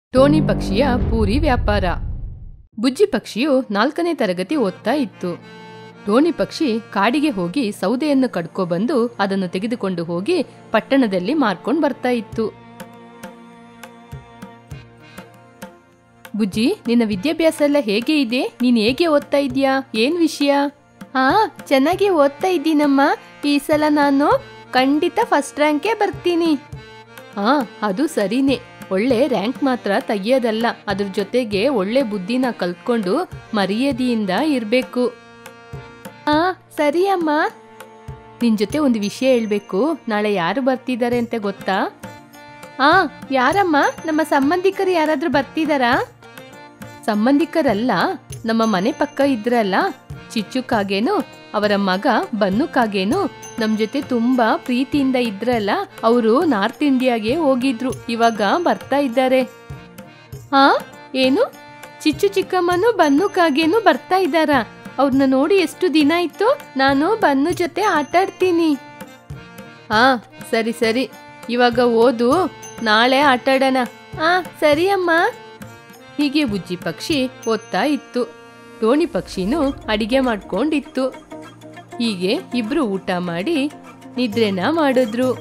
Tony ಪಕ್ಷಿಯ ಪೂರಿ ವ್ಯಾಪಾರ ಬುಜ್ಜಿ ಪಕ್ಷಿಯು ನಾಲ್ಕನೇ ತರಗತಿ ಓದ್ತಾ ಇತ್ತು ಟೋನಿ ಪಕ್ಷಿ ಕಾಡಿಗೆ ಹೋಗಿ ಸೌದೆಯನ್ನು ಕಡ್ಕೊಬಂದು ಅದನ್ನು ತೆಗೆದುಕೊಂಡು ಹೋಗಿ ಪಟ್ಟಣದಲ್ಲಿ ಮಾರ್ಕೊಂಡು ಬರ್ತಾ ಇತ್ತು ಬುಜ್ಜಿ ನಿನ್ನ ವಿದ್ಯಾಭ್ಯಾಸ ಎಲ್ಲ ಹೇಗೆ ಇದೆ ನೀನ್ ಹೇಗೆ ಓದ್ತಾ ಇದೀಯಾ ಏನ್ ವಿಷಯ ಹಾ ಚೆನ್ನಾಗಿ ಓದ್ತಾ ಇದ್ದೀನಮ್ಮ ಈ ಸಲ ನಾನು ಖಂಡಿತ ಫಸ್ಟ್ ರ್ಯಾಂಕೇ ಬರ್ತೀನಿ ಹಾ ಅದು ಸರಿನೇ ಒಳ್ಳೆ ರ್ಯಾಂಕ್ ಮಾತ್ರ ತೆಗಿಯೋದಲ್ಲ ಅದ್ರ ಜೊತೆಗೆ ಒಳ್ಳೆ ಬುದ್ಧಿನ ಕಲ್ತ್ಕೊಂಡು ಮರ್ಯಾದೆಯಿಂದ ಇರ್ಬೇಕು ಹಾ ಸರಿ ಅಮ್ಮ ನಿನ್ ಜೊತೆ ಒಂದು ವಿಷಯ ಹೇಳ್ಬೇಕು ನಾಳೆ ಯಾರು ಬರ್ತಿದ್ದಾರೆ ಅಂತ ಗೊತ್ತಾ ಹಾ ಯಾರಮ್ಮ ನಮ್ಮ ಸಂಬಂಧಿಕರು ಯಾರಾದ್ರೂ ಬರ್ತಿದಾರಾ ಸಂಬಂಧಿಕರಲ್ಲ ನಮ್ಮ ಮನೆ ಪಕ್ಕ ಇದ್ರಲ್ಲ ಚಿಚ್ಚು ಕಾಗೇನು ಅವರ ಮಗ ಬನ್ನು ಕಾಗೇನು ನಮ್ ಜೊತೆ ತುಂಬಾ ಪ್ರೀತಿಯಿಂದ ಇದ್ರಲ್ಲ ಅವರು ನಾರ್ತ್ ಇಂಡಿಯಾಗೆ ಹೋಗಿದ್ರು ಇವಾಗ ಬರ್ತಾ ಇದ್ದಾರೆ ಹಾ ಏನು ಚಿಚ್ಚು ಚಿಕ್ಕಮ್ಮನು ಬನ್ನು ಕಾಗೇನು ಬರ್ತಾ ಇದ್ದಾರ ಅವ್ರನ್ನ ನೋಡಿ ಎಷ್ಟು ದಿನ ಇತ್ತು ನಾನು ಬನ್ನು ಜೊತೆ ಆಟಾಡ್ತೀನಿ ಹಾ ಸರಿ ಸರಿ ಇವಾಗ ಓದು ನಾಳೆ ಆಟಾಡೋಣ ಹಾ ಸರಿ ಅಮ್ಮ ಹೀಗೆ ಬುಜ್ಜಿ ಪಕ್ಷಿ ಓದ್ತಾ ಇತ್ತು ಟೋಣಿ ಪಕ್ಷಿನೂ ಅಡಿಗೆ ಮಾಡ್ಕೊಂಡಿತ್ತು ಹೀಗೆ ಇಬ್ರು ಊಟ ಮಾಡಿ ನಿದ್ರೆನ ಮಾಡಿದ್ರು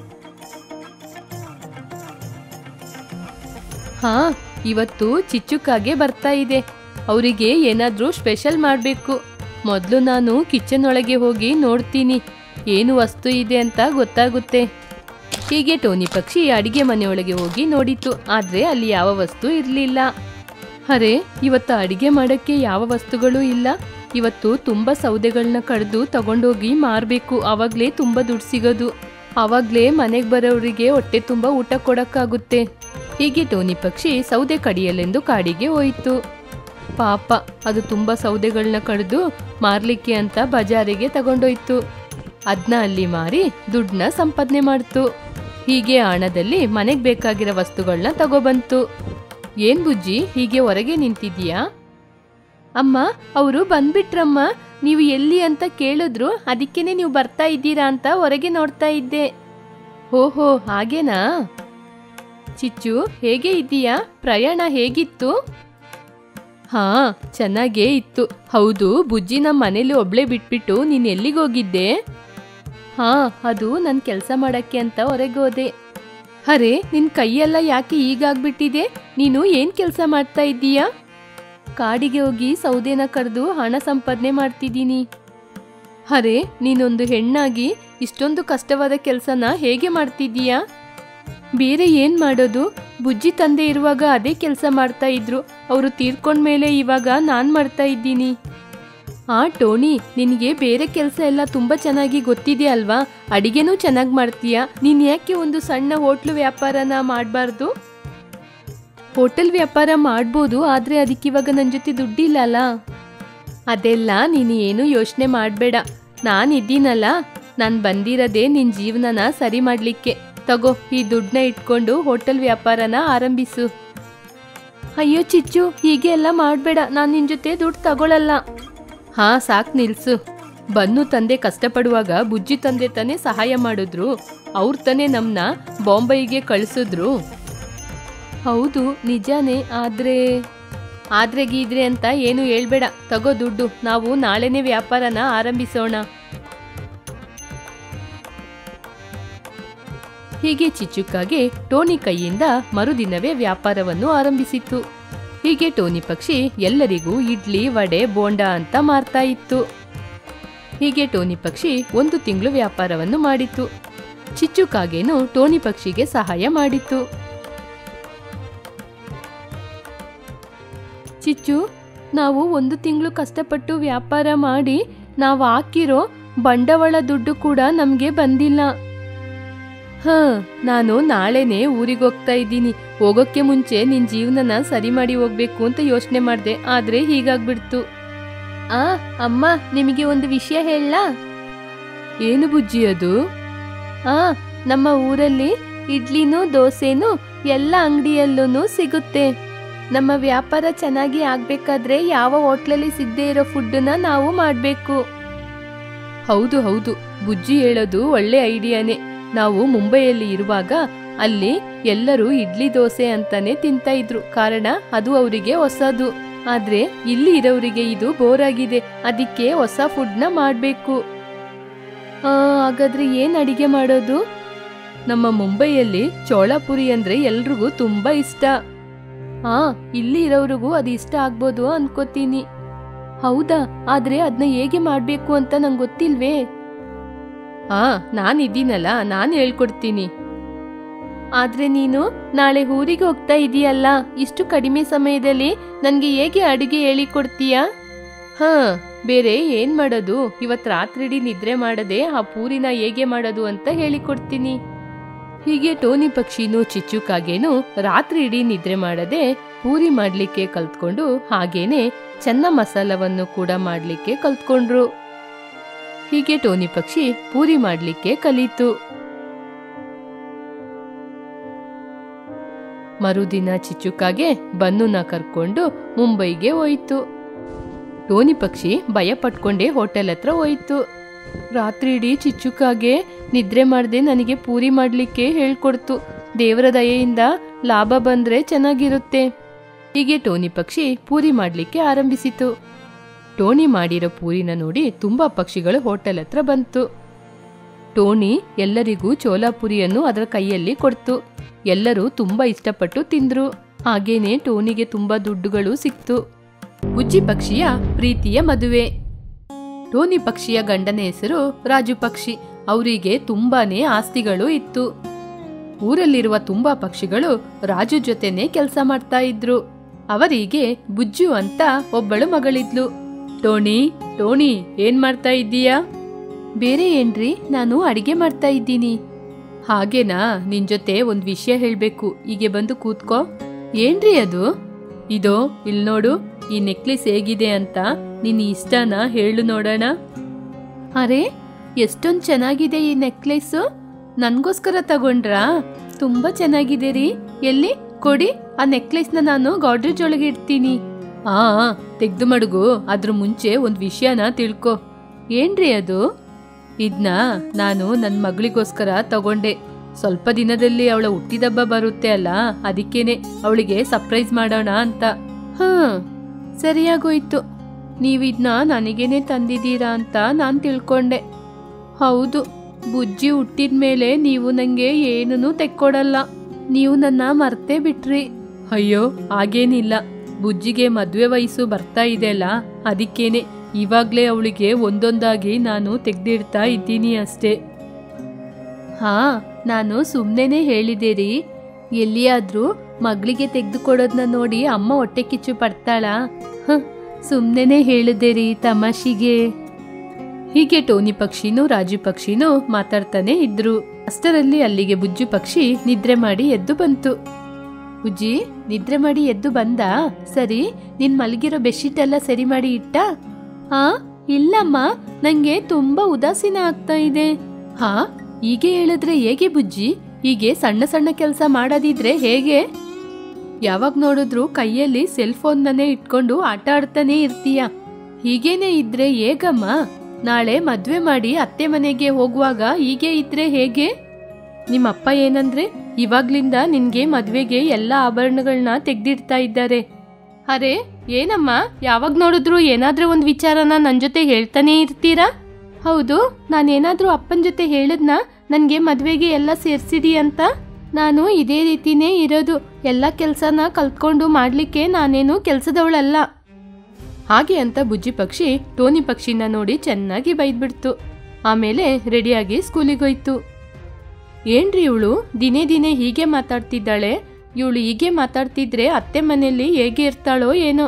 ಹಾ ಇವತ್ತು ಚಿಚ್ಚುಕಾಗೆ ಬರ್ತಾ ಇದೆ ಅವರಿಗೆ ಏನಾದ್ರೂ ಸ್ಪೆಷಲ್ ಮಾಡಬೇಕು ಮೊದಲು ನಾನು ಕಿಚನ್ ಒಳಗೆ ಹೋಗಿ ನೋಡ್ತೀನಿ ಏನು ವಸ್ತು ಇದೆ ಅಂತ ಗೊತ್ತಾಗುತ್ತೆ ಹೀಗೆ ಟೋನಿ ಪಕ್ಷಿ ಅಡಿಗೆ ಮನೆಯೊಳಗೆ ಹೋಗಿ ನೋಡಿತು ಆದ್ರೆ ಅಲ್ಲಿ ಯಾವ ವಸ್ತು ಇರಲಿಲ್ಲ ಅರೆ ಇವತ್ತು ಅಡಿಗೆ ಮಾಡಕ್ಕೆ ಯಾವ ವಸ್ತುಗಳು ಇಲ್ಲ ಇವತ್ತು ತುಂಬಾ ಸೌದೆಗಳನ್ನ ಕಡ್ದು ತಗೊಂಡೋಗಿ ಮಾರಬೇಕು ಆವಾಗ್ಲೇ ತುಂಬಾ ದುಡ್ಡು ಸಿಗೋದು ಆವಾಗ್ಲೇ ಮನೆಗೆ ಬರೋರಿಗೆ ಹೊಟ್ಟೆ ತುಂಬಾ ಊಟ ಕೊಡಕ್ಕಾಗುತ್ತೆ ಹೀಗೆ ಟೋನಿ ಪಕ್ಷಿ ಸೌದೆ ಕಡಿಯಲೆಂದು ಕಾಡಿಗೆ ಹೋಯಿತು ಪಾಪ ಅದು ತುಂಬಾ ಸೌದೆಗಳನ್ನ ಕಡ್ದು ಮಾರ್ಲಿಕ್ಕೆ ಅಂತ ಬಜಾರಿಗೆ ತಗೊಂಡೋಯ್ತು ಅದನ್ನ ಅಲ್ಲಿ ಮಾರಿ ದುಡ್ಡನ್ನ ಸಂಪಾದನೆ ಮಾಡ್ತು ಹೀಗೆ ಹಣದಲ್ಲಿ ಮನೆಗೆ ಬೇಕಾಗಿರೋ ವಸ್ತುಗಳನ್ನ ತಗೊಬಂತು ಏನ್ ಬುಜ್ಜಿ ಹೀಗೆ ಹೊರಗೆ ನಿಂತಿದ್ಯಾ ಅಮ್ಮ ಅವರು ಬಂದ್ಬಿಟ್ರಮ್ಮ ನೀವು ಎಲ್ಲಿ ಅಂತ ಕೇಳಿದ್ರು ಅದಕ್ಕೇನೆ ನೀವು ಬರ್ತಾ ಇದ್ದೀರಾ ಅಂತ ಹೊರಗೆ ನೋಡ್ತಾ ಇದ್ದೆ ಓಹೋ ಹಾಗೇನಾ ಚಿಚ್ಚು ಹೇಗೆ ಇದ್ದೀಯಾ ಪ್ರಯಾಣ ಹೇಗಿತ್ತು ಹಾ ಚೆನ್ನಾಗೇ ಇತ್ತು ಹೌದು ಬುಜ್ಜಿ ನಮ್ಮ ಮನೇಲಿ ಒಬ್ಳೆ ಬಿಟ್ಬಿಟ್ಟು ನೀನ್ ಎಲ್ಲಿಗೋಗಿದ್ದೆ ಹಾ ಅದು ನನ್ ಕೆಲಸ ಮಾಡಕ್ಕೆ ಅಂತ ಹೊರಗೆ ಹೋದೆ ಅರೆ ನಿನ್ ಕೈಯೆಲ್ಲ ಯಾಕೆ ಈಗಾಗ್ಬಿಟ್ಟಿದೆ ನೀನು ಏನ್ ಕೆಲಸ ಮಾಡ್ತಾ ಇದ್ದೀಯಾ ಕಾಡಿಗೆ ಹೋಗಿ ಸೌದೆನ ಕಡ್ದು ಹಣ ಸಂಪಾದನೆ ಮಾಡ್ತಿದ್ದೀನಿ ಅರೆ ನೀನೊಂದು ಹೆಣ್ಣಾಗಿ ಇಷ್ಟೊಂದು ಕಷ್ಟವಾದ ಕೆಲಸನ ಹೇಗೆ ಮಾಡ್ತಿದ್ದೀಯಾ ಬೇರೆ ಏನ್ ಮಾಡೋದು ಬುಜ್ಜಿ ತಂದೆ ಇರುವಾಗ ಅದೇ ಕೆಲಸ ಮಾಡ್ತಾ ಇದ್ರು ಅವರು ತೀರ್ಕೊಂಡ್ಮೇಲೆ ಇವಾಗ ನಾನ್ ಮಾಡ್ತಾ ಇದ್ದೀನಿ ಆ ಟೋನಿ ನಿನಗೆ ಬೇರೆ ಕೆಲಸ ಎಲ್ಲ ತುಂಬಾ ಚೆನ್ನಾಗಿ ಗೊತ್ತಿದೆ ಅಲ್ವಾ ಅಡಿಗೆನೂ ಚೆನ್ನಾಗಿ ಮಾಡ್ತೀಯಾ ನೀನ್ ಯಾಕೆ ಒಂದು ಸಣ್ಣ ಹೋಟ್ಲು ವ್ಯಾಪಾರನ ಮಾಡಬಾರ್ದು ಹೋಟೆಲ್ ವ್ಯಾಪಾರ ಮಾಡ್ಬೋದು ಆದ್ರೆ ಅದಕ್ಕಿವಾಗ ನನ್ನ ಜೊತೆ ದುಡ್ಡಿಲ್ಲ ಅಲ್ಲ ಅದೆಲ್ಲ ನೀನು ಏನು ಯೋಚನೆ ಮಾಡಬೇಡ ನಾನು ಇದ್ದೀನಲ್ಲ ನಾನು ಬಂದಿರೋದೇ ನಿನ್ನ ಜೀವನನ ಸರಿ ಮಾಡಲಿಕ್ಕೆ ತಗೋ ಈ ದುಡ್ಡನ್ನ ಇಟ್ಕೊಂಡು ಹೋಟೆಲ್ ವ್ಯಾಪಾರನ ಆರಂಭಿಸು ಅಯ್ಯೋ ಚಿಚ್ಚು ಹೀಗೆ ಎಲ್ಲ ಮಾಡಬೇಡ ನಾನು ನಿನ್ನ ಜೊತೆ ದುಡ್ಡು ತಗೊಳಲ್ಲ ಹಾ ಸಾಕ್ ನಿಲ್ಸು ಬನ್ನು ತಂದೆ ಕಷ್ಟಪಡುವಾಗ ಬುಜ್ಜಿ ತಂದೆ ತಾನೇ ಸಹಾಯ ಮಾಡಿದ್ರು ಅವ್ರ ತಾನೇ ನಮ್ಮನ್ನ ಬಾಂಬೈಗೆ ಕಳಿಸಿದ್ರು ಹೌದು ನಿಜಾನೇ ಆದ್ರೆ ಆದ್ರೆ ಗೀದ್ರೆ ಅಂತ ಏನು ಹೇಳ್ಬೇಡ ತಗೋ ದುಡ್ಡು ನಾವು ನಾಳೆನೇ ವ್ಯಾಪಾರನ ಆರಂಭಿಸೋಣ ಹೀಗೆ ಚಿಚ್ಚುಕ್ಕಾಗೆ ಟೋನಿ ಕೈಯಿಂದ ಮರುದಿನವೇ ವ್ಯಾಪಾರವನ್ನು ಆರಂಭಿಸಿತ್ತು ಹೀಗೆ ಟೋನಿ ಪಕ್ಷಿ ಎಲ್ಲರಿಗೂ ಇಡ್ಲಿ ವಡೆ ಬೋಂಡ ಅಂತ ಮಾರ್ತಾ ಇತ್ತು ಹೀಗೆ ಟೋನಿ ಪಕ್ಷಿ ಒಂದು ತಿಂಗಳು ವ್ಯಾಪಾರವನ್ನು ಮಾಡಿತ್ತು ಚಿಚ್ಚುಕಾಗೇನು ಟೋನಿ ಪಕ್ಷಿಗೆ ಸಹಾಯ ಮಾಡಿತ್ತು ಚಿಚ್ಚು ನಾವು ಒಂದು ತಿಂಗಳು ಕಷ್ಟಪಟ್ಟು ವ್ಯಾಪಾರ ಮಾಡಿ ನಾವು ಹಾಕಿರೋ ಬಂಡವಾಳ ದುಡ್ಡು ಕೂಡ ನಮಗೆ ಬಂದಿಲ್ಲ ಹ ನಾನು ನಾಳೆನೆ ಊರಿಗೆ ಹೋಗ್ತಾ ಇದ್ದೀನಿ ಹೋಗೋಕ್ಕೆ ಮುಂಚೆ ನಿನ್ ಜೀವನನ ಸರಿ ಮಾಡಿ ಹೋಗ್ಬೇಕು ಅಂತ ಯೋಚನೆ ಮಾಡ್ದೆ ಆದ್ರೆ ಹೀಗಾಗ್ಬಿಡ್ತು ಆ ಅಮ್ಮ ನಿಮಗೆ ಒಂದು ವಿಷಯ ಹೇಳಲಾ ಏನು ಬುಜ್ಜಿ ಅದು ಆ ನಮ್ಮ ಊರಲ್ಲಿ ಇಡ್ಲಿನೂ ದೋಸೆನೂ ಎಲ್ಲ ಅಂಗಡಿಯಲ್ಲೂ ಸಿಗುತ್ತೆ ನಮ್ಮ ವ್ಯಾಪಾರ ಚೆನ್ನಾಗಿ ಆಗ್ಬೇಕಾದ್ರೆ ಯಾವ ಹೋಟ್ಲಲ್ಲಿ ಸಿಗದೆ ಇರೋ ಫುಡ್ಡನ್ನ ನಾವು ಮಾಡಬೇಕು ಹೌದು ಹೌದು ಬುಜ್ಜಿ ಹೇಳೋದು ಒಳ್ಳೆ ಐಡಿಯಾನೇ ನಾವು ಮುಂಬೈಯಲ್ಲಿ ಇರುವಾಗ ಅಲ್ಲಿ ಎಲ್ಲರೂ ಇಡ್ಲಿ ದೋಸೆ ಅಂತಾನೆ ತಿಂತಾ ಇದ್ರು ಕಾರಣ ಅದು ಅವರಿಗೆ ಹೊಸದು ಆದ್ರೆ ಇಲ್ಲಿ ಇರೋರಿಗೆ ಇದು ಬೋರ್ ಆಗಿದೆ ಅದಕ್ಕೆ ಹೊಸ ಫುಡ್ನ ಮಾಡಬೇಕು ಹಾಗಾದ್ರೆ ಏನ್ ಅಡಿಗೆ ಮಾಡೋದು ನಮ್ಮ ಮುಂಬೈಯಲ್ಲಿ ಚೋಳಪುರಿ ಅಂದ್ರೆ ಎಲ್ರಿಗೂ ತುಂಬಾ ಇಷ್ಟ ಹಾ ಇಲ್ಲಿ ಇರೋರಿಗೂ ಅದು ಇಷ್ಟ ಆಗ್ಬೋದು ಅನ್ಕೋತೀನಿ ಹೌದಾ ಆದ್ರೆ ಅದನ್ನ ಹೇಗೆ ಮಾಡ್ಬೇಕು ಅಂತ ನಂಗೆ ಗೊತ್ತಿಲ್ವೇ ಹಾ ನಾನು ಇದ್ದೀನಲ್ಲ ನಾನು ಹೇಳ್ಕೊಡ್ತೀನಿ ಆದ್ರೆ ನೀನು ನಾಳೆ ಊರಿಗೆ ಹೋಗ್ತಾ ಇದೀಯಲ್ಲ ಇಷ್ಟು ಕಡಿಮೆ ಸಮಯದಲ್ಲಿ ನನಗೆ ಹೇಗೆ ಅಡುಗೆ ಹೇಳಿಕೊಡ್ತೀಯಾ ಹಾ ಬೇರೆ ಏನ್ ಮಾಡೋದು ಇವತ್ ರಾತ್ರಿಡೀ ನಿದ್ರೆ ಮಾಡದೆ ಆ ಪೂರಿನ ಹೇಗೆ ಮಾಡೋದು ಅಂತ ಹೇಳಿಕೊಡ್ತೀನಿ ಹೀಗೆ ಟೋನಿ ಪಕ್ಷಿನೂ ಚಿಚ್ಚುಕಾಗೇನು ರಾತ್ರಿ ಇಡೀ ನಿದ್ರೆ ಮಾಡದೆ ಪೂರಿ ಮಾಡ್ಲಿಕ್ಕೆ ಕಲ್ತ್ಕೊಂಡು ಹಾಗೇನೆ ಚೆನ್ನ ಮಸಾಲವನ್ನು ಕೂಡ ಮಾಡ್ಲಿಕ್ಕೆ ಕಲ್ತ್ಕೊಂಡ್ರು ಹೀಗೆ ಟೋನಿ ಪಕ್ಷಿ ಪೂರಿ ಮಾಡ್ಲಿಕ್ಕೆ ಕಲೀತು ಮರುದಿನ ಚಿಚ್ಚುಕಾಗೆ ಬನ್ನುನ ಕರ್ಕೊಂಡು ಮುಂಬೈಗೆ ಹೋಯ್ತು ಟೋನಿ ಪಕ್ಷಿ ಭಯ ಪಟ್ಕೊಂಡೇ ಹೋಟೆಲ್ ಹತ್ರ ಹೋಯ್ತು ರಾತ್ರಿ ಇಡೀ ಚಿಚ್ಚುಕಾಗೆ ನಿದ್ರೆ ಮಾಡದೆ ನನಗೆ ಪೂರಿ ಮಾಡಲಿಕ್ಕೆ ಹೇಳ್ಕೊಡ್ತು ದೇವರ ದಯೆಯಿಂದ ಲಾಭ ಬಂದ್ರೆ ಚೆನ್ನಾಗಿರುತ್ತೆ ಹೀಗೆ ಟೋನಿ ಪಕ್ಷಿ ಪೂರಿ ಮಾಡಲಿಕ್ಕೆ ಆರಂಭಿಸಿತು ಟೋನಿ ಮಾಡಿರೋ ಪೂರಿನ ನೋಡಿ ತುಂಬಾ ಪಕ್ಷಿಗಳು ಹೋಟೆಲ್ ಹತ್ರ ಬಂತು ಟೋನಿ ಎಲ್ಲರಿಗೂ ಚೋಲಾಪುರಿಯನ್ನು ಅದರ ಕೈಯಲ್ಲಿ ಕೊಡ್ತು ಎಲ್ಲರೂ ತುಂಬಾ ಇಷ್ಟಪಟ್ಟು ತಿಂದ್ರು ಹಾಗೇನೆ ಟೋನಿಗೆ ತುಂಬಾ ದುಡ್ಡುಗಳು ಸಿಕ್ತು ಬುಜ್ಜಿ ಪಕ್ಷಿಯ ಪ್ರೀತಿಯ ಮದುವೆ ಟೋನಿ ಪಕ್ಷಿಯ ಗಂಡನ ಹೆಸರು ರಾಜು ಪಕ್ಷಿ ಅವರಿಗೆ ತುಂಬಾನೇ ಆಸ್ತಿಗಳು ಇತ್ತು ಊರಲ್ಲಿರುವ ತುಂಬಾ ಪಕ್ಷಿಗಳು ರಾಜು ಜೊತೆನೆ ಕೆಲಸ ಮಾಡ್ತಾ ಇದ್ರು ಅವರಿಗೆ ಬುಜ್ಜು ಅಂತ ಒಬ್ಬಳು ಮಗಳಿದ್ಲು ಟೋನಿ ಟೋನಿ ಏನ್ ಮಾಡ್ತಾ ಇದ್ದೀಯಾ ಬೇರೆ ಏನ್ರಿ ನಾನು ಅಡಿಗೆ ಮಾಡ್ತಾ ಇದ್ದೀನಿ ಹಾಗೇನಾ ನಿನ್ ಜೊತೆ ಒಂದ್ ವಿಷಯ ಹೇಳ್ಬೇಕು ಹೀಗೆ ಬಂದು ಕೂತ್ಕೋ ಏನ್ರಿ ಅದು ಇದೋ ಇಲ್ ನೋಡು ಈ ನೆಕ್ಲೆಸ್ ಹೇಗಿದೆ ಅಂತ ನಿನ್ ಇಷ್ಟನ ಹೇಳು ನೋಡೋಣ ಅರೆ ಎಷ್ಟೊಂದ್ ಚೆನ್ನಾಗಿದೆ ಈ ನೆಕ್ಲೆಸ್ ನನ್ಗೋಸ್ಕರ ತಗೊಂಡ್ರಾ ತುಂಬಾ ಚೆನ್ನಾಗಿದೆ ರೀ ಎಲ್ಲಿ ಕೊಡಿ ಆ ನೆಕ್ಲೆಸ್ನ ನಾನು ಗಾಡ್ರೇಜ್ ಒಳಗೆ ಇಡ್ತೀನಿ ಆ ತೆಗ್ದು ಮಡಗು ಅದ್ರ ಮುಂಚೆ ಒಂದ್ ವಿಷಯನ ತಿಳ್ಕೊ ಏನ್ರಿ ಅದು ಇದ್ನ ನಾನು ನನ್ನ ಮಗಳಿಗೋಸ್ಕರ ತಗೊಂಡೆ ಸ್ವಲ್ಪ ದಿನದಲ್ಲಿ ಅವಳ ಹುಟ್ಟಿದಬ್ಬ ಬರುತ್ತೆ ಅಲ್ಲ ಅದಕ್ಕೇನೆ ಅವಳಿಗೆ ಸರ್ಪ್ರೈಸ್ ಮಾಡೋಣ ಅಂತ ಹಾ ಸರಿಯಾಗೋಯ್ತು ನೀವಿದ್ನ ನನಗೇನೆ ತಂದಿದ್ದೀರಾ ಅಂತ ನಾನು ತಿಳ್ಕೊಂಡೆ ಹೌದು ಬುಜ್ಜಿ ಹುಟ್ಟಿದ ಮೇಲೆ ನೀವು ನನಗೆ ಏನೂ ತೆಕ್ಕೊಡಲ್ಲ ನೀವು ನನ್ನ ಮರ್ತೇ ಬಿಟ್ರಿ ಅಯ್ಯೋ ಹಾಗೇನಿಲ್ಲ ಬುಜ್ಜಿಗೆ ಮದುವೆ ವಯಸ್ಸು ಬರ್ತಾ ಇದೆಯಲ್ಲ ಅದಕ್ಕೇನೆ ಇವಾಗ್ಲೇ ಅವಳಿಗೆ ಒಂದೊಂದಾಗಿ ನಾನು ತೆಗ್ದಿಡ್ತಾ ಇದ್ದೀನಿ ಅಷ್ಟೇ ಹಾ ನಾನು ಸುಮ್ಮನೆ ಹೇಳಿದೆ ರೀ ಎಲ್ಲಿಯಾದ್ರೂ ಮಗಳಿಗೆ ತೆಗೆದುಕೊಡೋದನ್ನ ನೋಡಿ ಅಮ್ಮ ಹೊಟ್ಟೆ ಕಿಚ್ಚು ಪಡ್ತಾಳಾ ಹ ಸುಮ್ಮನೆ ಹೇಳಿದೆ ರೀ ತಮಾಷಿಗೆ ಹೀಗೆ ಟೋನಿ ಪಕ್ಷಿನೂ ರಾಜು ಪಕ್ಷಿನೂ ಮಾತಾಡ್ತಾನೆ ಇದ್ರು ಅಷ್ಟರಲ್ಲಿ ಅಲ್ಲಿಗೆ ಬುಜ್ಜು ಪಕ್ಷಿ ನಿದ್ರೆ ಮಾಡಿ ಎದ್ದು ಬಂತು ಬುಜ್ಜಿ ನಿದ್ರೆ ಮಾಡಿ ಎದ್ದು ಬಂದ ಸರಿ ನಿನ್ ಮಲಗಿರೋ ಬೆಡ್ಶೀಟ್ ಎಲ್ಲ ಸರಿ ಮಾಡಿ ಇಟ್ಟ ಹಾ ಇಲ್ಲಮ್ಮ ನಂಗೆ ತುಂಬಾ ಉದಾಸೀನ ಆಗ್ತಾ ಇದೆ ಹಾ ಹೀಗೆ ಹೇಳಿದ್ರೆ ಹೇಗೆ ಬುಜ್ಜಿ ಹೀಗೆ ಸಣ್ಣ ಸಣ್ಣ ಕೆಲಸ ಮಾಡೋದಿದ್ರೆ ಹೇಗೆ ಯಾವಾಗ ನೋಡಿದ್ರು ಕೈಯಲ್ಲಿ ಸೆಲ್ ಫೋನ್ನನ್ನೇ ಇಟ್ಕೊಂಡು ಆಟ ಆಡ್ತಾನೆ ಇರ್ತೀಯ ಹೀಗೇನೆ ಇದ್ರೆ ಹೇಗಮ್ಮ ನಾಳೆ ಮದ್ವೆ ಮಾಡಿ ಅತ್ತೆ ಮನೆಗೆ ಹೋಗುವಾಗ ಹೀಗೆ ಇದ್ರೆ ಹೇಗೆ ನಿಮ್ಮಪ್ಪ ಏನಂದ್ರೆ ಇವಾಗ್ಲಿಂದ ನಿನ್ಗೆ ಮದ್ವೆಗೆ ಎಲ್ಲ ಆಭರಣಗಳನ್ನ ತೆಗ್ದಿಡ್ತಾ ಇದ್ದಾರೆ ಅರೆ ಏನಮ್ಮ ಯಾವಾಗ ನೋಡಿದ್ರು ಏನಾದ್ರೂ ಒಂದು ವಿಚಾರನ ನನ್ನ ಜೊತೆ ಹೇಳ್ತಾನೆ ಇರ್ತೀರಾ ಹೌದು ನಾನೇನಾದ್ರೂ ಅಪ್ಪನ ಜೊತೆ ಹೇಳಿದ್ನ ನನಗೆ ಮದುವೆಗೆ ಎಲ್ಲ ಸೇರ್ಸಿದಿ ಅಂತ ನಾನು ಇದೇ ರೀತಿನೇ ಇರೋದು ಎಲ್ಲ ಕೆಲಸನ ಕಲ್ತ್ಕೊಂಡು ಮಾಡಲಿಕ್ಕೆ ನಾನೇನು ಕೆಲಸದವಳಲ್ಲ ಹಾಗೆ ಅಂತ ಬುಜ್ಜಿ ಪಕ್ಷಿ ಟೋನಿ ಪಕ್ಷಿನ ನೋಡಿ ಚೆನ್ನಾಗಿ ಬೈದ್ಬಿಡ್ತು ಆಮೇಲೆ ರೆಡಿಯಾಗಿ ಸ್ಕೂಲಿಗೆ ಹೋಯ್ತು ಏನ್ರಿ ಇವಳು ದಿನೇ ದಿನೇ ಹೀಗೆ ಮಾತಾಡ್ತಿದ್ದಾಳೆ ಇವಳು ಹೀಗೆ ಮಾತಾಡ್ತಿದ್ರೆ ಅತ್ತೆ ಮನೆಯಲ್ಲಿ ಹೇಗೆ ಇರ್ತಾಳೋ ಏನೋ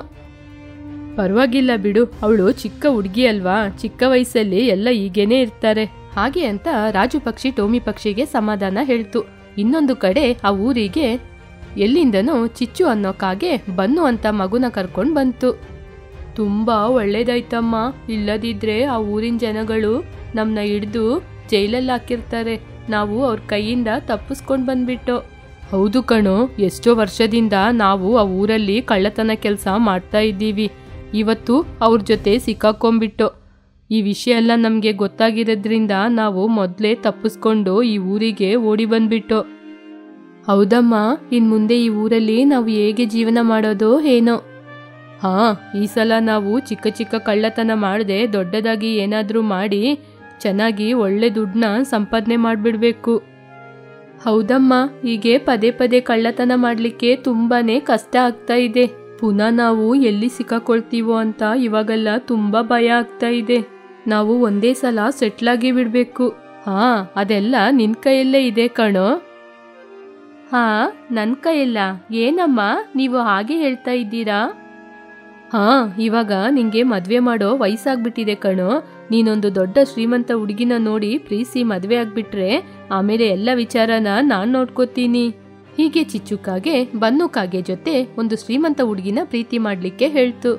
ಪರವಾಗಿಲ್ಲ ಬಿಡು ಅವಳು ಚಿಕ್ಕ ಹುಡುಗಿ ಅಲ್ವಾ ಚಿಕ್ಕ ವಯಸ್ಸಲ್ಲಿ ಎಲ್ಲ ಹೀಗೇನೆ ಇರ್ತಾರೆ ಹಾಗೆ ಅಂತ ರಾಜು ಪಕ್ಷಿ ಟೋಮಿ ಪಕ್ಷಿಗೆ ಸಮಾಧಾನ ಹೇಳ್ತು ಇನ್ನೊಂದು ಕಡೆ ಆ ಊರಿಗೆ ಎಲ್ಲಿಂದನೋ ಚಿಚ್ಚು ಅನ್ನೋ ಕಾಗೆ ಬನ್ನು ಅಂತ ಮಗುನ ಕರ್ಕೊಂಡು ಬಂತು ತುಂಬಾ ಒಳ್ಳೇದಾಯ್ತಮ್ಮ ಇಲ್ಲದಿದ್ರೆ ಆ ಊರಿನ ಜನಗಳು ನಮ್ಮನ್ನ ಹಿಡ್ದು ಜೈಲಲ್ಲಿ ಹಾಕಿರ್ತಾರೆ ನಾವು ಅವ್ರ ಕೈಯಿಂದ ತಪ್ಪಿಸ್ಕೊಂಡು ಬಂದ್ಬಿಟ್ಟು ಹೌದು ಕಣೋ ಎಷ್ಟೋ ವರ್ಷದಿಂದ ನಾವು ಆ ಊರಲ್ಲಿ ಕಳ್ಳತನ ಕೆಲಸ ಮಾಡ್ತಾ ಇದ್ದೀವಿ ಇವತ್ತು ಅವ್ರ ಜೊತೆ ಸಿಕ್ಕಾಕೊಂಡ್ಬಿಟ್ಟು ಈ ವಿಷಯ ಎಲ್ಲ ನಮಗೆ ಗೊತ್ತಾಗಿರೋದ್ರಿಂದ ನಾವು ಮೊದಲೇ ತಪ್ಪಿಸ್ಕೊಂಡು ಈ ಊರಿಗೆ ಓಡಿ ಬಂದ್ಬಿಟ್ಟು ಹೌದಮ್ಮ ಇನ್ ಮುಂದೆ ಈ ಊರಲ್ಲಿ ನಾವು ಹೇಗೆ ಜೀವನ ಮಾಡೋದೋ ಏನೋ ಹಾ ಈ ಸಲ ನಾವು ಚಿಕ್ಕ ಚಿಕ್ಕ ಕಳ್ಳತನ ಮಾಡದೆ ದೊಡ್ಡದಾಗಿ ಏನಾದರೂ ಮಾಡಿ ಚೆನ್ನಾಗಿ ಒಳ್ಳೆ ದುಡ್ಡನ್ನ ಸಂಪಾದನೆ ಮಾಡಿಬಿಡ್ಬೇಕು ಹೌದಮ್ಮ ಹೀಗೆ ಪದೇ ಪದೇ ಕಳ್ಳತನ ಮಾಡಲಿಕ್ಕೆ ತುಂಬಾನೇ ಕಷ್ಟ ಆಗ್ತಾ ಇದೆ ಪುನಃ ನಾವು ಎಲ್ಲಿ ಸಿಕ್ಕಾಕೊಳ್ತೀವೋ ಅಂತ ಇವಾಗೆಲ್ಲ ತುಂಬಾ ಭಯ ಆಗ್ತಾ ಇದೆ ನಾವು ಒಂದೇ ಸಲ ಸೆಟ್ಲಾಗಿ ಬಿಡಬೇಕು ಹಾ ಅದೆಲ್ಲ ನಿನ್ ಕೈಯಲ್ಲೇ ಇದೆ ಕಣೋ ಹಾ ನನ್ನ ಕೈಯಲ್ಲ ಏನಮ್ಮ ನೀವು ಹಾಗೆ ಹೇಳ್ತಾ ಇದ್ದೀರಾ ಹಾ ಇವಾಗ ನಿಂಗೆ ಮದ್ವೆ ಮಾಡೋ ವಯಸ್ಸಾಗ್ಬಿಟ್ಟಿದೆ ಕಣೋ ನೀನೊಂದು ದೊಡ್ಡ ಶ್ರೀಮಂತ ಹುಡುಗಿನ ನೋಡಿ ಪ್ರೀಸಿ ಮದ್ವೆ ಆಗ್ಬಿಟ್ರೆ ಆಮೇಲೆ ಎಲ್ಲ ವಿಚಾರನ ನಾನ್ ನೋಡ್ಕೋತೀನಿ ಹೀಗೆ ಚಿಚ್ಚುಕಾಗೆ ಬನ್ನು ಕಾಗೆ ಜೊತೆ ಒಂದು ಶ್ರೀಮಂತ ಹುಡುಗಿನ ಪ್ರೀತಿ ಮಾಡ್ಲಿಕ್ಕೆ ಹೇಳ್ತು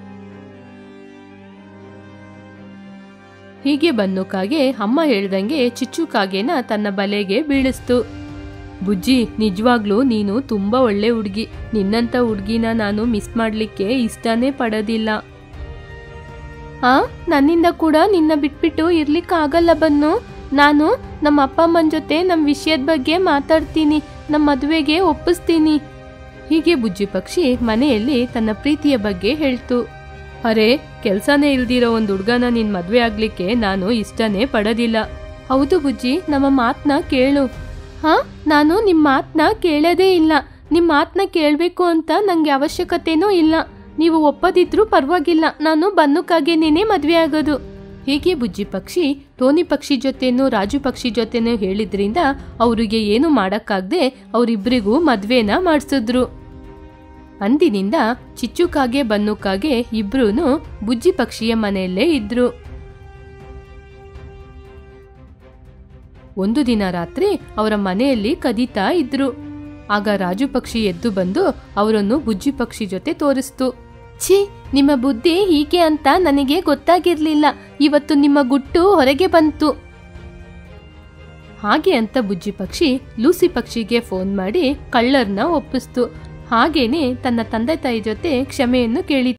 ಹೀಗೆ ಬನ್ನು ಕಾಗೆ ಅಮ್ಮ ಹೇಳ್ದಂಗೆ ಚಿಚ್ಚು ಕಾಗೆನ ತನ್ನ ಬಲೆಗೆ ಬೀಳಿಸ್ತು ಬುಜ್ಜಿ ನಿಜವಾಗ್ಲೂ ನೀನು ತುಂಬಾ ಒಳ್ಳೆ ಹುಡುಗಿ ನಿನ್ನಂತ ಹುಡುಗಿನ ನಾನು ಮಿಸ್ ಮಾಡ್ಲಿಕ್ಕೆ ಇಷ್ಟನೇ ಪಡೋದಿಲ್ಲ ಆ ನನ್ನಿಂದ ಕೂಡ ನಿನ್ನ ಬಿಟ್ಬಿಟ್ಟು ಇರ್ಲಿಕ್ಕಾಗಲ್ಲ ಬನ್ನು ನಾನು ನಮ್ಮ ಅಪ್ಪ ಅಮ್ಮನ ಜೊತೆ ನಮ್ಮ ವಿಷಯದ ಬಗ್ಗೆ ಮಾತಾಡ್ತೀನಿ ನಮ್ಮ ಮದುವೆಗೆ ಒಪ್ಪಿಸ್ತೀನಿ ಹೀಗೆ ಬುಜ್ಜಿ ಪಕ್ಷಿ ಮನೆಯಲ್ಲಿ ತನ್ನ ಪ್ರೀತಿಯ ಬಗ್ಗೆ ಹೇಳ್ತು ಅರೆ ಕೆಲ್ಸನೇ ಇಲ್ದಿರೋ ಒಂದು ಹುಡ್ಗನ ನಿನ್ ಮದ್ವೆ ಆಗ್ಲಿಕ್ಕೆ ನಾನು ಇಷ್ಟನೇ ಪಡೋದಿಲ್ಲ ಹೌದು ಬುಜ್ಜಿ ನಮ್ಮ ಮಾತನ್ನ ಕೇಳು ಹಾ ನಾನು ನಿಮ್ಮ ಮಾತನ್ನ ಕೇಳೋದೇ ಇಲ್ಲ ನಿಮ್ಮ ಮಾತನ್ನ ಕೇಳಬೇಕು ಅಂತ ನಂಗೆ ಅವಶ್ಯಕತೆನೂ ಇಲ್ಲ ನೀವು ಒಪ್ಪದಿದ್ರೂ ಪರವಾಗಿಲ್ಲ ನಾನು ಬನ್ನುಕಾಗೇನೇನೆ ಮದುವೆ ಆಗೋದು ಹೀಗೆ ಬುಜ್ಜಿ ಪಕ್ಷಿ ಟೋನಿ ಪಕ್ಷಿ ಜೊತೆನೂ ರಾಜು ಪಕ್ಷಿ ಜೊತೆನೂ ಹೇಳಿದ್ರಿಂದ ಅವರಿಗೆ ಏನು ಮಾಡಕ್ಕಾಗ್ದೆ ಅವರಿಬ್ಬರಿಗೂ ಮದ್ವೆನ ಮಾಡಿಸಿದ್ರು ಅಂದಿನಿಂದ ಚಿಚ್ಚುಕಾಗೆ ಬನ್ನುಕಾಗೆ ಇಬ್ರೂನು ಬುಜ್ಜಿ ಪಕ್ಷಿಯ ಮನೆಯಲ್ಲೇ ಇದ್ರು ಒಂದು ದಿನ ರಾತ್ರಿ ಅವರ ಮನೆಯಲ್ಲಿ ಕದೀತಾ ಇದ್ರು ಆಗ ರಾಜು ಪಕ್ಷಿ ಎದ್ದು ಬಂದು ಅವರನ್ನು ಬುಜ್ಜಿ ಪಕ್ಷಿ ಜೊತೆ ತೋರಿಸ್ತು ಛೀ ನಿಮ್ಮ ಬುದ್ಧಿ ಹೀಗೆ ಅಂತ ನನಗೆ ಗೊತ್ತಾಗಿರ್ಲಿಲ್ಲ ಇವತ್ತು ನಿಮ್ಮ ಗುಟ್ಟು ಹೊರಗೆ ಬಂತು ಹಾಗೆ ಅಂತ ಬುಜ್ಜಿ ಪಕ್ಷಿ ಲೂಸಿ ಪಕ್ಷಿಗೆ ಫೋನ್ ಮಾಡಿ ಕಳ್ಳರ್ನ ಒಪ್ಪಿಸ್ತು ಹಾಗೇನೆ ತನ್ನ ತಂದೆ ತಾಯಿ ಜೊತೆ ಕ್ಷಮೆಯನ್ನು ಕೇಳಿ